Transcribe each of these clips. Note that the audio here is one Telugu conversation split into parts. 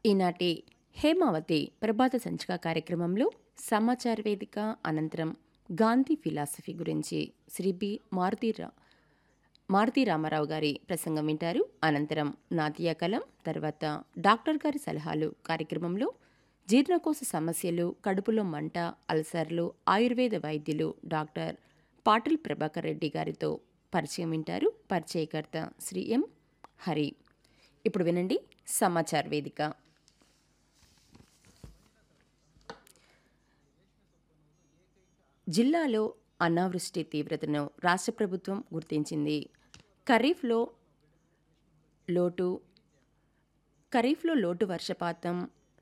ఈనాటి హేమావతి ప్రభాత సంచిక కార్యక్రమంలో సమాచార వేదిక అనంతరం గాంధీ ఫిలాసఫీ గురించి శ్రీ బి మారుతీరా మారుతి రామారావు గారి ప్రసంగం వింటారు అనంతరం నాతియా కలం తర్వాత డాక్టర్ గారి సలహాలు కార్యక్రమంలో జీర్ణకోశ సమస్యలు కడుపులో మంట అల్సర్లు ఆయుర్వేద వైద్యులు డాక్టర్ పాటిల్ ప్రభాకర్ రెడ్డి గారితో పరిచయం వింటారు పరిచయకర్త శ్రీ ఎం హరి ఇప్పుడు వినండి సమాచార వేదిక జిల్లాలో అనావృష్టి తీవ్రతను రాష్ట్ర ప్రభుత్వం గుర్తించింది ఖరీఫ్లో లోటు ఖరీఫ్లో లోటు వర్షపాతం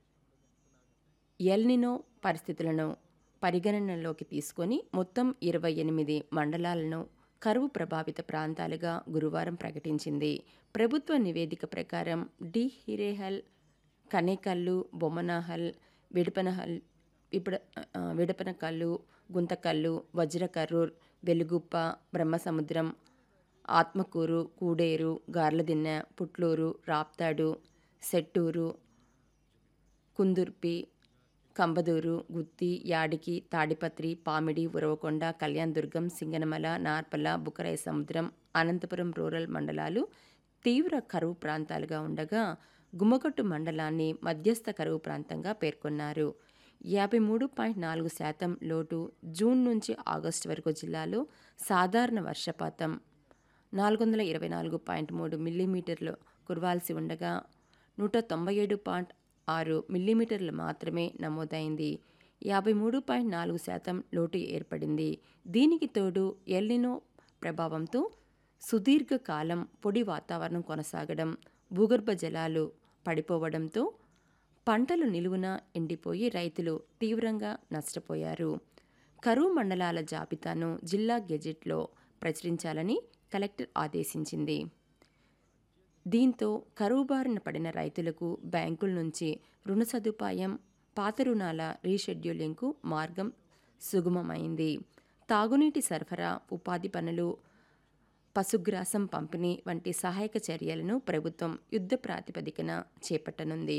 ఎల్నినో పరిస్థితులను పరిగణనలోకి తీసుకొని మొత్తం ఇరవై ఎనిమిది మండలాలను కరువు ప్రభావిత ప్రాంతాలుగా గురువారం ప్రకటించింది ప్రభుత్వ నివేదిక ప్రకారం డి హిరేహల్ కనేకల్లు బొమ్మనహల్ విడపనహల్ విపడ ఆ, విడపనకల్లు గుంతకల్లు వజ్రకర్రూర్ వెలుగుప్ప బ్రహ్మసముద్రం ఆత్మకూరు కూడేరు గార్లదిన్నె పుట్లూరు రాప్తాడు సెట్టూరు కుందుర్పి కంబదూరు గుత్తి యాడికి తాడిపత్రి పామిడి ఉరవకొండ కళ్యాణదుర్గం సింగనమల నార్పల బుకరాయ సముద్రం అనంతపురం రూరల్ మండలాలు తీవ్ర కరువు ప్రాంతాలుగా ఉండగా గుమ్మగట్టు మండలాన్ని మధ్యస్థ కరువు ప్రాంతంగా పేర్కొన్నారు యాభై మూడు పాయింట్ నాలుగు శాతం లోటు జూన్ నుంచి ఆగస్టు వరకు జిల్లాలో సాధారణ వర్షపాతం నాలుగు వందల ఇరవై నాలుగు పాయింట్ మూడు మిల్లీమీటర్లు కురవాల్సి ఉండగా నూట తొంభై ఏడు పాయింట్ ఆరు మిల్లీమీటర్లు మాత్రమే నమోదైంది యాభై మూడు పాయింట్ నాలుగు శాతం లోటు ఏర్పడింది దీనికి తోడు ఎల్నినో ప్రభావంతో సుదీర్ఘకాలం పొడి వాతావరణం కొనసాగడం భూగర్భ జలాలు పడిపోవడంతో పంటలు నిలువున ఎండిపోయి రైతులు తీవ్రంగా నష్టపోయారు కరువు మండలాల జాబితాను జిల్లా గెజెట్లో ప్రచురించాలని కలెక్టర్ ఆదేశించింది దీంతో కరువు బారిన పడిన రైతులకు బ్యాంకుల నుంచి రుణ సదుపాయం పాత రుణాల రీషెడ్యూలింగ్కు మార్గం సుగమమైంది తాగునీటి సరఫరా ఉపాధి పనులు పశుగ్రాసం పంపిణీ వంటి సహాయక చర్యలను ప్రభుత్వం యుద్ధ ప్రాతిపదికన చేపట్టనుంది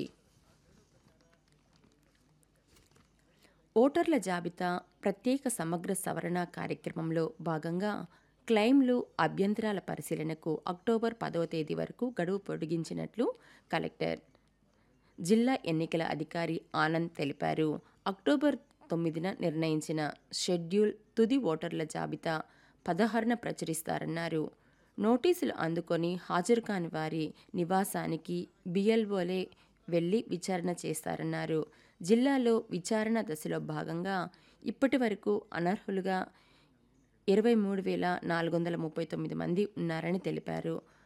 ఓటర్ల జాబితా ప్రత్యేక సమగ్ర సవరణ కార్యక్రమంలో భాగంగా క్లెయిమ్లు అభ్యంతరాల పరిశీలనకు అక్టోబర్ పదవ తేదీ వరకు గడువు పొడిగించినట్లు కలెక్టర్ జిల్లా ఎన్నికల అధికారి ఆనంద్ తెలిపారు అక్టోబర్ తొమ్మిదిన నిర్ణయించిన షెడ్యూల్ తుది ఓటర్ల జాబితా పదహారున ప్రచురిస్తారన్నారు నోటీసులు అందుకొని హాజరు కాని వారి నివాసానికి బిఎల్ఓలే వెళ్లి విచారణ చేస్తారన్నారు జిల్లాలో విచారణ దశలో భాగంగా ఇప్పటి వరకు అనర్హులుగా ఇరవై మూడు వేల నాలుగు వందల ముప్పై తొమ్మిది మంది ఉన్నారని తెలిపారు